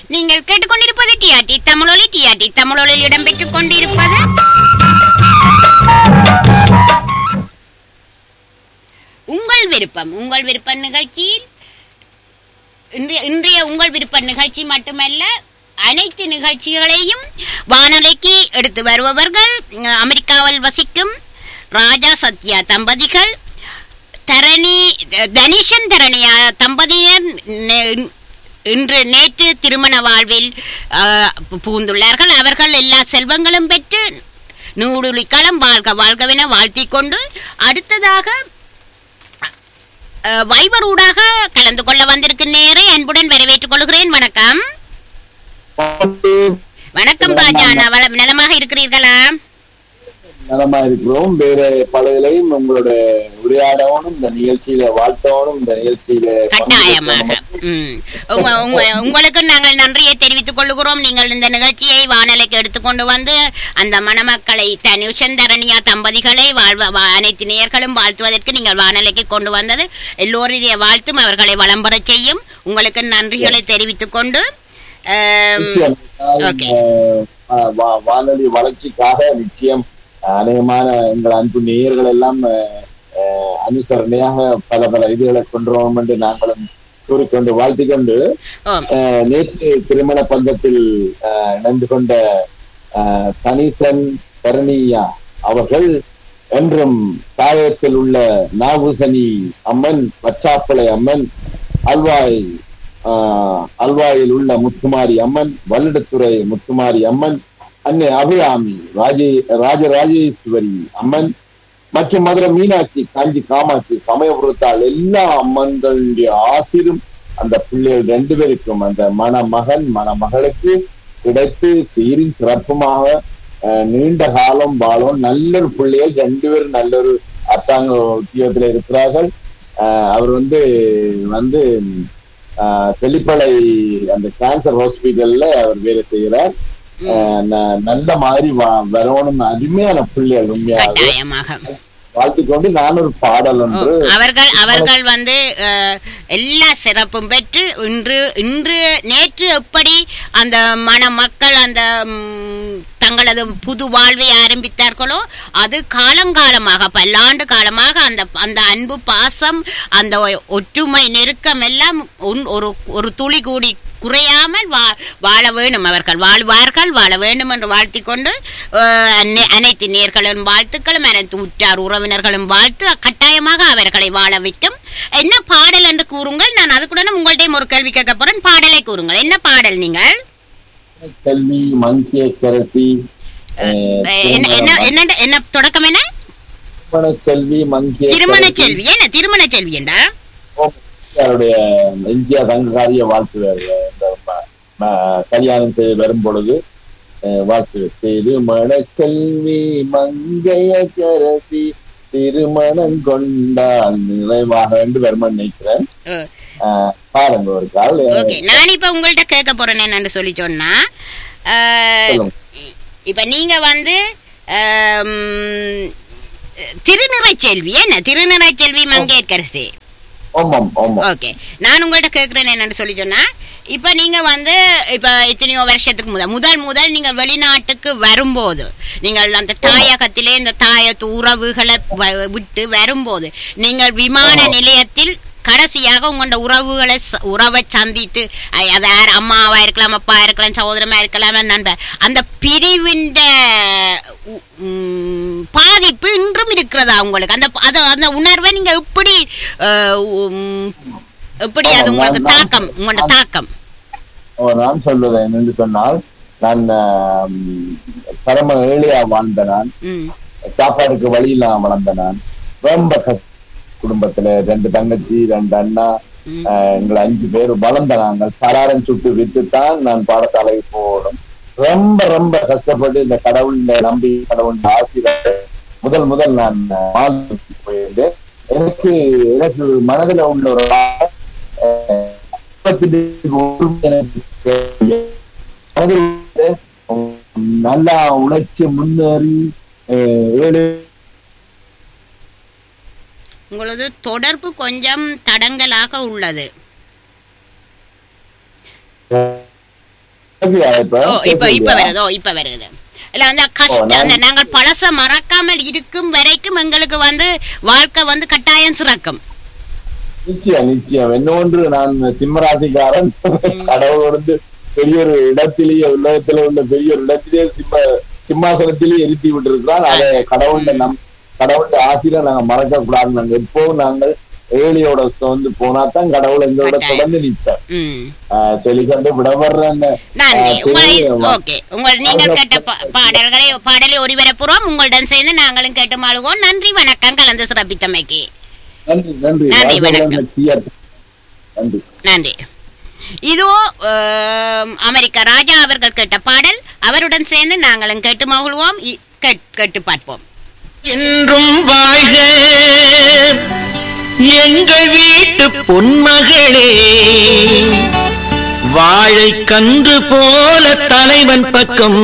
நீங்கள் கேட்டுக்கொண்டிருப்பது டிஆர்டி தமிழொலி டிஆர்டி தமிழொலியில் இடம்பெற்றுக் கொண்டிருப்பது உங்கள் விருப்பம் உங்கள் விருப்ப நிகழ்ச்சியில் இன்றைய இன்றைய உங்கள் விருப்ப நிகழ்ச்சி மட்டுமல்ல அனைத்து நிகழ்ச்சிகளையும் வானொலிக்கு எடுத்து வருபவர்கள் அஹ், அமெரிக்காவில் வசிக்கும் ராஜா சத்யா தம்பதிகள் தரணி தனிஷன் தரணியா தம்பதியினர் நே- இன்று நேற்று திருமண வாழ்வில் அஹ், பு- புகுந்துள்ளார்கள் அவர்கள் எல்லா செல்வங்களும் பெற்று நூடுலிக்களம் வாழ்க வாழ்கவென வாழ்த்திக் கொண்டு அடுத்ததாக அஹ், வைபர் ஊடாக கலந்து கொள்ள வந்திருக்கும் நேரை அன்புடன் வரவேற்றுக் கொள்கிறேன் வணக்கம் வணக்கம் ராஜா நவல நலமாக இருக்கிறீர்களா நலமா இருக்கிறோம் வேற பலதிலையும் உங்களோட உரையாடவும் இந்த நிகழ்ச்சியில வாழ்த்தவும் இந்த நிகழ்ச்சியில கட்டாயமாக ம். உங்க உங்க உங்களுக்கு நாங்கள் நன்றியை தெரிவித்துக் கொள்கிறோம் நீங்கள் இந்த நிகழ்ச்சியை வானொலிக்கு எடுத்துக்கொண்டு வந்து அந்த மணமக்களை தனுஷன் தரணியா தம்பதிகளை வாழ்வ வா- அனைத்து நேயர்களும் வாழ்த்துவதற்கு நீங்கள் வானொலிக்கு கொண்டு வந்தது எல்லோருடைய வாழ்த்தும் அவர்களை வளம் பெறச் செய்யும் உங்களுக்கு நன்றிகளை தெரிவித்துக் கொண்டு ஆம், நிச்சயம். Okay. அஹ் வா- வானொலி வளர்ச்சிக்காக நிச்சயம் அநேகமான எங்கள் அன்பு நேயர்கள் எல்லாம் அஹ், அஹ், அனுசரணையாக பல பல இதுகளை கொண்டுறோம் என்று நாங்களும் கூறிக்கொண்டு வாழ்த்திக் கொண்டு ஓம். அஹ், நேற்று திருமண பந்தத்தில் அஹ், இணைந்து கொண்ட அஹ், தனிசன் கரணியா அவர்கள் என்றும் தாயத்தில் உள்ள நாகூசனி அம்மன் வச்சாப்பளை அம்மன் அல்வாய் ஆஹ், அல்வாயில் உள்ள முத்துமாரி அம்மன் வல்லிடத்துறை முத்துமாரி அம்மன் அன்னை அபிராமி ராஜே ராஜராஜேஸ்வரி அம்மன் மற்றும் மதுரை மீனாட்சி காஞ்சி காமாட்சி சமயபுரத்தால் எல்லா அம்மன்களுடைய ஆசிரும் அந்த பிள்ளைகள் ரெண்டு பேருக்கும் அந்த மணமகன் மணமகளுக்கு கிடைத்து சீரின் சிறப்புமாக அஹ், நீண்ட காலம் வாழும் நல்ல ஒரு பிள்ளைகள் ரெண்டு பேரும் நல்ல ஒரு அரசாங்க உத்தியோகத்தில் இருக்கிறார்கள் அஹ், அவர் வந்து வந்து அஹ், தெளிப்பளை அந்த கேன்சர் ஹாஸ்பிட்டல்ல அவர் வேலை செய்கிறார் அஹ், ந- நல்ல மாதிரி வ- வரணும் அருமையான பிள்ளைகள் உண்மையாக கட்டாயமாக வாழ்த்துக்கொண்டு நான் ஒரு பாடல் ஓ, ஒன்று அவர்கள் அவர்கள் வந்து அஹ், எல்லா சிறப்பும் பெற்று இன்று இன்று நேற்று எப்படி அந்த மணமக்கள் அந்த ம், தங்களது புது வாழ்வை ஆரம்பித்தார்களோ அது காலங்காலமாக பல்லாண்டு காலமாக அந்த அந்த அன்பு பாசம் அந்த ஒ- ஒற்றுமை நெருக்கம் எல்லாம் ஒன்- ஒரு ஒரு துளி கூடி குறையாமல் வா வாழ வேணும் அவர்கள் வாழ்வார்கள் வாழ வேண்டும் என்று வாழ்த்திக் கொண்டு அஹ், அனை- அனைத்து நேர்களும் வாழ்த்துக்களும் அனைத்து உற்றார் உறவினர்களும் வாழ்த்து கட்டாயமாக அவர்களை வாழ வைக்கும் என்ன பாடல் என்று கூறுங்கள் நான் அதுக்குடன் உங்கள்டையும் ஒரு கேள்வி கேட்க போறேன் பாடலை கூறுங்கள் என்ன பாடல் நீங்கள் செல்வி மங்கிய கரசி அஹ், என்ன என்ன என்ன என்ன தொடக்கம் என்ன திருமண செல்வி மங்கிய திருமண செல்வி என்ன திருமண செல்வி என்றா அவருடைய எம்ஜிஆர் தங்ககாரிய வாழ்த்துவார் இந்த ம- ம- கல்யாணம் செய்து வரும் பொழுது அஹ், வாழ்த்து திருமண செல்வி மங்கைய கரசி திருமணம் கொண்டால் நிறைவாக என்று வருமன் நினைக்கிறேன் அஹ், அஹ், பாருங்க ஒரு கால் ஓகே நான் இப்ப உங்கள்ட்ட கேட்க போறேன் என்னன்னு சொல்லி சொன்னா அஹ், சொல்லுங்க. இப்ப நீங்க வந்து அம், திருநிறைச்செல்வி என்ன திருநிறைச்செல்வி மங்கேற்கரசி ஆமாம் ஆமாம் ஓகே நான் உங்கள்ட்ட கேட்குறேன் என்னன்னு சொல்லி சொன்னா இப்ப நீங்க வந்து இப்ப எத்தனையோ வருஷத்துக்கு முதல் முதல் முதல் நீங்க வெளிநாட்டுக்கு வரும்போது நீங்கள் அந்த தாயகத்திலே இந்த தாயத்து உறவுகளை வ- விட்டு வரும்போது நீங்கள் விமான ஆமா. நிலையத்தில் கடைசியாக உங்களோட உறவுகளை ச- உறவை சந்தித்து அ- அது யார் அம்மாவா இருக்கலாம் அப்பா இருக்கலாம் சகோதரமா இருக்கலாம் நண்பர் அந்த பிரிவின் பாதிப்பு இன்றும் இருக்கிறதா உங்களுக்கு அந்த அது அந்த உணர்வை நீங்க எப்படி அஹ், உம், எப்படி அது ஆமா, உங்களுக்கு நான்- தாக்கம் உங்களோட தாக்கம் ஓ, நான் சொல்வது என்னென்று சொன்னால் நான் ஆம், பரம ஏழையா வாழ்ந்த நான் ம் சாப்பாடுக்கு வழி இல்லாம வளர்ந்த நான் ரொம்ப கஷ்ட குடும்பத்துல ரெண்டு தங்கச்சி ரெண்டு அண்ணா ம். ஆஹ், எங்களை அஞ்சு பேர் வளர்ந்த நாங்கள் பராரம் சுட்டு வித்துத்தான் நான் பாடசாலைக்கு போகணும் ரொம்ப ரொம்ப கஷ்டப்பட்டு இந்த கடவுள் நம்பி கடவுள் ஆசீர்வாத முதல் முதல் நான் மாநிலத்துக்கு போயிருந்தேன் எனக்கு எனக்கு மனதுல உள்ள ஒரு ஆசை, ஆஹ், குடும்பத்திலே ஒருமை எனக்கு தேவை. மனதில் உள்ள, நல்லா உழைச்சு முன்னேறி ஆஹ், ஏழு உங்களது தொடர்பு கொஞ்சம் தடங்கலாக உள்ளது கேக்குதா இப்ப ஓ இப்ப இப்ப கேக்குதா? வருது ஓ இப்ப வருது இல்ல அந்த கஷ்டம் நான்- அந்த நாங்கள் பழச மறக்காமல் இருக்கும் வரைக்கும் எங்களுக்கு வந்து வாழ்க்கை வந்து கட்டாயம் சிறக்கும் நிச்சயம் நிச்சயம் இன்னொன்று நான் சிம்மராசிக்காரன் கடவுள் வந்து பெரிய ஒரு இடத்திலேயே உலகத்துல உள்ள பெரிய ஒரு இடத்திலேயே சிம்ம சிம்மாசனத்திலேயே இருத்தி விட்டிருக்கிறான் அதை கடவுள்ட நம் கடவுள்ட ஆசிரியர் நாங்க மறக்க கூடாது நாங்க எப்பவும் நாங்கள் ஏழியோட வந்து போனா தான் கடவுள் எங்களோட கட்டாயம். தொடர்ந்து நிற்பார் ம் ஆஹ் சொல்லிக்கொண்டு விடவர்ற அந்த நன்றி ஆஹ் உங்களை பெரிய- ஓகே உங்கள் நீங்கள் கேட்ட பா- பாடல்களை பாடலை ஒருவரப்புறோம் உங்களுடன் சேர்ந்து நாங்களும் கேட்டு மாழுவோம் நன்றி வணக்கம் கலந்து சிறப்பித்தமைக்கு நன்றி நன்றி நன்றி, வாழ்க வணக்கம். வளமுடன், டிஆர். நன்றி நன்றி இதோ ஆம், அமெரிக்க ராஜா அவர்கள் கேட்ட பாடல் அவருடன் சேர்ந்து நாங்களும் கேட்டு மகிழ்வோம் இ- கேட்- கேட்டு பார்ப்போம் என்றும் வாழ்க எங்கள் வீட்டு பொன்மகளே வாழை கன்று போல தலைவன் பக்கம்